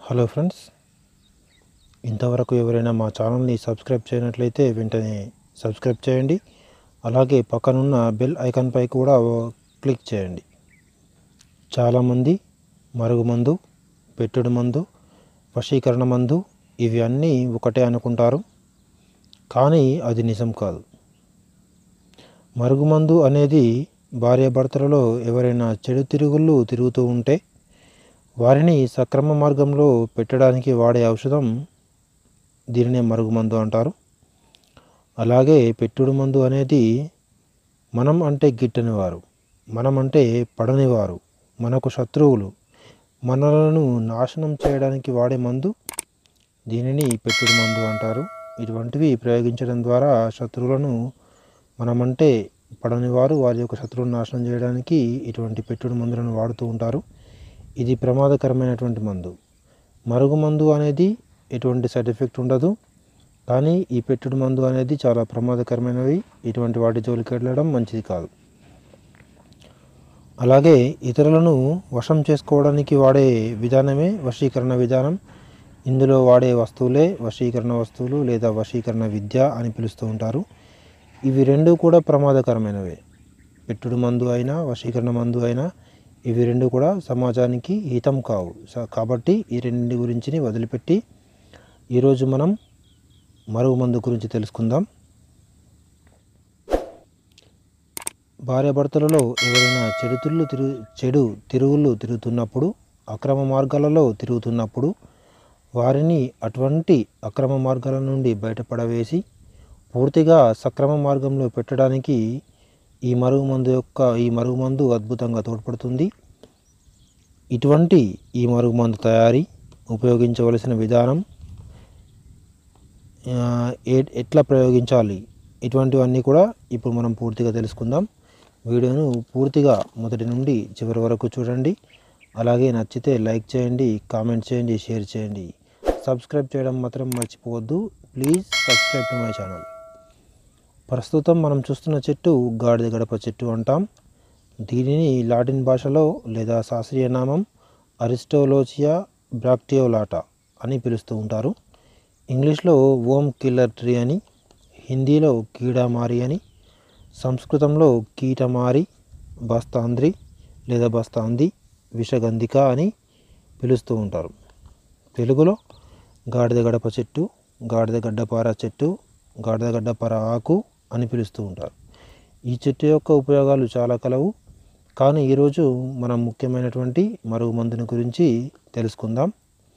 hello friends ఇంతవరకు ఎవరైనా మా ఛానల్ని సబ్స్క్రైబ్ చేయనట్లయితే వెంటనే సబ్స్క్రైబ్ చేయండి అలాగే పక్కనున్న బెల్ ఐకాన్పై కూడా క్లిక్ చేయండి చాలామంది మరుగుమందు పెట్టుడు మందు వశీకరణ మందు ఇవి అన్నీ ఒకటే అనుకుంటారు కానీ అది నిజం కాదు మరుగుమందు అనేది భార్యాభర్తలలో ఎవరైనా చెడు తిరుగుళ్ళు తిరుగుతూ ఉంటే వారిని సక్రమ మార్గంలో పెట్టడానికి వాడే ఔషధం దీనినే మరుగుమందు అంటారు అలాగే పెట్టుడు మందు అనేది మనం అంటే గిట్టని వారు మనం అంటే పడని వారు మనకు శత్రువులు మనలను నాశనం చేయడానికి వాడే మందు దీనిని పెట్టుడు మందు అంటారు ఇటువంటివి ప్రయోగించడం ద్వారా శత్రువులను మనమంటే పడని వారు వారి యొక్క శత్రువులను నాశనం చేయడానికి ఇటువంటి పెట్టుడు మందులను వాడుతూ ఉంటారు ఇది ప్రమాదకరమైనటువంటి మందు మరుగు మందు అనేది ఎటువంటి సైడ్ ఎఫెక్ట్ ఉండదు కానీ ఈ పెట్టుడు మందు అనేది చాలా ప్రమాదకరమైనవి ఇటువంటి వాటి జోలికి వెళ్ళడం మంచిది కాదు అలాగే ఇతరులను వశం చేసుకోవడానికి వాడే విధానమే వశీకరణ విధానం ఇందులో వాడే వస్తువులే వశీకరణ వస్తువులు లేదా వశీకరణ విద్య అని పిలుస్తూ ఉంటారు ఇవి రెండు కూడా ప్రమాదకరమైనవే పెట్టుడు మందు అయినా వశీకరణ మందు అయినా ఇవి రెండు కూడా సమాజానికి హితం కావు స- కాబట్టి ఈ రెండింటి గురించి వదిలిపెట్టి ఈరోజు మనం మరుగు మందు గురించి తెలుసుకుందాం భార్యాభర్తలలో ఎవరైనా చెడు తిరులు తిరుగు చెడు తిరుగుళ్ళు తిరుగుతున్నప్పుడు అక్రమ మార్గాలలో తిరుగుతున్నప్పుడు వారిని అటువంటి అక్రమ మార్గాల నుండి బయటపడవేసి పూర్తిగా సక్రమ మార్గంలో పెట్టడానికి ఈ మరుగు మందు యొక్క ఈ మరుగు మందు అద్భుతంగా తోడ్పడుతుంది ఇటువంటి ఈ మరుగు మందు తయారీ ఉపయోగించవలసిన విధానం ఆ, ఏ- ఎట్లా ప్రయోగించాలి ఇటువంటివన్నీ కూడా ఇప్పుడు మనం పూర్తిగా తెలుసుకుందాం వీడియోను పూర్తిగా మొదటి నుండి చివరి వరకు చూడండి అలాగే నచ్చితే లైక్ చేయండి కామెంట్ చేయండి షేర్ చేయండి సబ్స్క్రైబ్ చేయడం మాత్రం మర్చిపోవద్దు please subscribe to my channel ప్రస్తుతం మనం చూస్తున్న చెట్టు గాడిద గడప చెట్టు అంటాం దీనిని లాటిన్ భాషలో లేదా శాస్త్రీయ నామం అరిస్టోలోచియా బ్రాక్టియోలాటా అని పిలుస్తూ ఉంటారు ఇంగ్లీష్లో ఓమ్ కిల్లర్ ట్రీ అని హిందీలో కీడామారి అని సంస్కృతంలో కీటమారి బస్తాంద్రి లేదా బస్తాంది విషగంధిక అని పిలుస్తూ ఉంటారు తెలుగులో గాడిద గడప చెట్టు గాడిద గడ్డపార చెట్టు గాడిద గడ్డపార ఆకు అని పిలుస్తూ ఉంటారు ఈ చెట్టు యొక్క ఉపయోగాలు చాలా కలవు కానీ ఈరోజు మనం ముఖ్యమైనటువంటి మరుగు మందుని గురించి తెలుసుకుందాం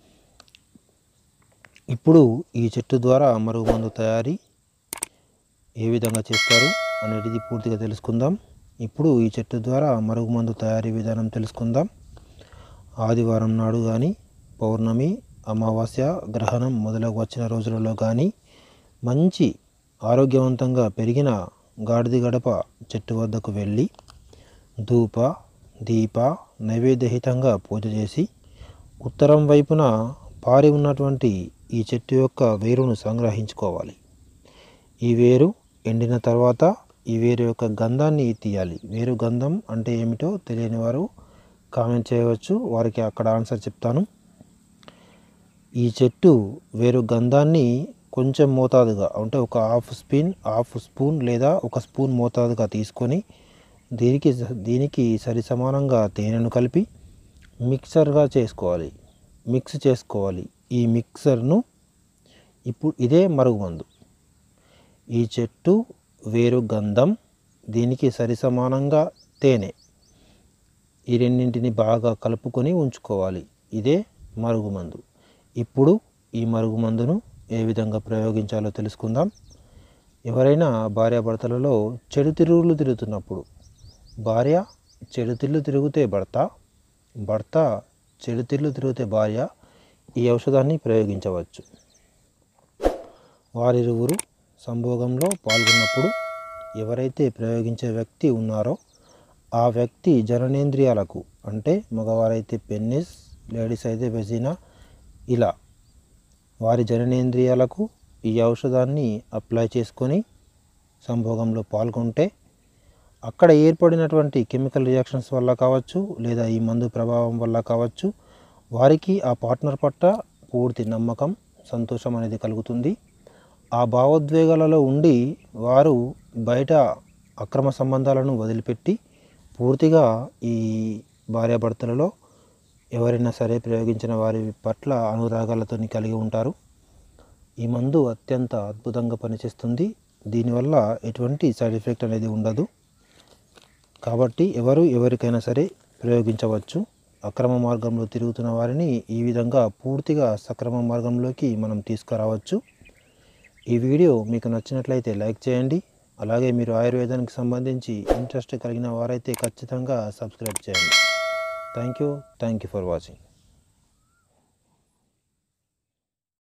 ఇప్పుడు ఈ చెట్టు ద్వారా మరుగు మందు తయారీ ఏ విధంగా చేస్తారు అనేది పూర్తిగా తెలుసుకుందాం ఇప్పుడు ఈ చెట్టు ద్వారా మరుగు మందు తయారీ విధానం తెలుసుకుందాం ఆదివారం నాడు కానీ పౌర్ణమి అమావాస్య గ్రహణం మొదలగు వచ్చిన రోజులలో కానీ మంచి ఆరోగ్యవంతంగా పెరిగిన గాడిద గడప చెట్టు వద్దకు వెళ్ళి ధూప దీప నైవేద్యహితంగా పూజ చేసి ఉత్తరం వైపున పారి ఉన్నటువంటి ఈ చెట్టు యొక్క వేరును సంగ్రహించుకోవాలి ఈ వేరు ఎండిన తర్వాత ఈ వేరు యొక్క గంధాన్ని తీయాలి వేరు గంధం అంటే ఏమిటో తెలియని వారు కామెంట్ చేయవచ్చు వారికి అక్కడ ఆన్సర్ చెప్తాను ఈ చెట్టు వేరు గంధాన్ని కొంచెం మోతాదుగా అంటే ఒక హాఫ్ స్పూన్ హాఫ్ స్పూన్ లేదా ఒక స్పూన్ మోతాదుగా తీసుకొని దీనికి దీనికి సరి సమానంగా తేనెను కలిపి మిక్సర్గా చేసుకోవాలి మిక్స్ చేసుకోవాలి ఈ మిక్సర్ను ఇప్పుడు ఇదే మరుగుమందు ఈ చెట్టు వేరు గంధం దీనికి సరి సమానంగా తేనె ఈ రెండింటిని బాగా కలుపుకొని ఉంచుకోవాలి ఇదే మరుగుమందు ఇప్పుడు ఈ మరుగుమందును ఏ విధంగా ప్రయోగించాలో తెలుసుకుందాం ఎవరైనా భార్యాభర్తలలో చెడు తిరుగులు తిరుగుతున్నప్పుడు భార్య చెడు తిల్లు తిరిగితే భర్త భర్త చెడు తిల్లు తిరిగితే భార్య ఈ ఔషధాన్ని ప్రయోగించవచ్చు వారిరువురు సంభోగంలో పాల్గొన్నప్పుడు ఎవరైతే ప్రయోగించే వ్యక్తి ఉన్నారో ఆ వ్యక్తి జననేంద్రియాలకు అంటే మగవారైతే పెన్నిస్ లేడీస్ అయితే వెజినా ఇలా వారి జననేంద్రియాలకు ఈ ఔషధాన్ని అప్లై చేసుకొని సంభోగంలో పాల్గొంటే అక్కడ ఏర్పడినటువంటి కెమికల్ రియాక్షన్స్ వల్ల కావచ్చు లేదా ఈ మందు ప్రభావం వల్ల కావచ్చు వారికి ఆ పార్ట్నర్ పట్ల పూర్తి నమ్మకం సంతోషం అనేది కలుగుతుంది ఆ భావోద్వేగాలలో ఉండి వారు బయట అక్రమ సంబంధాలను వదిలిపెట్టి పూర్తిగా ఈ భార్యాభర్తలలో ఎవరైనా సరే ప్రయోగించిన వారి పట్ల అనురాగాలతో కలిగి ఉంటారు ఈ మందు అత్యంత అద్భుతంగా పనిచేస్తుంది దీనివల్ల ఎటువంటి సైడ్ ఎఫెక్ట్ అనేది ఉండదు కాబట్టి ఎవరు ఎవరికైనా సరే ప్రయోగించవచ్చు అక్రమ మార్గంలో తిరుగుతున్న వారిని ఈ విధంగా పూర్తిగా సక్రమ మార్గంలోకి మనం తీసుకురావచ్చు ఈ వీడియో మీకు నచ్చినట్లయితే లైక్ చేయండి అలాగే మీరు ఆయుర్వేదానికి సంబంధించి ఇంట్రెస్ట్ కలిగిన వారైతే ఖచ్చితంగా సబ్స్క్రైబ్ చేయండి thank you thank you for watching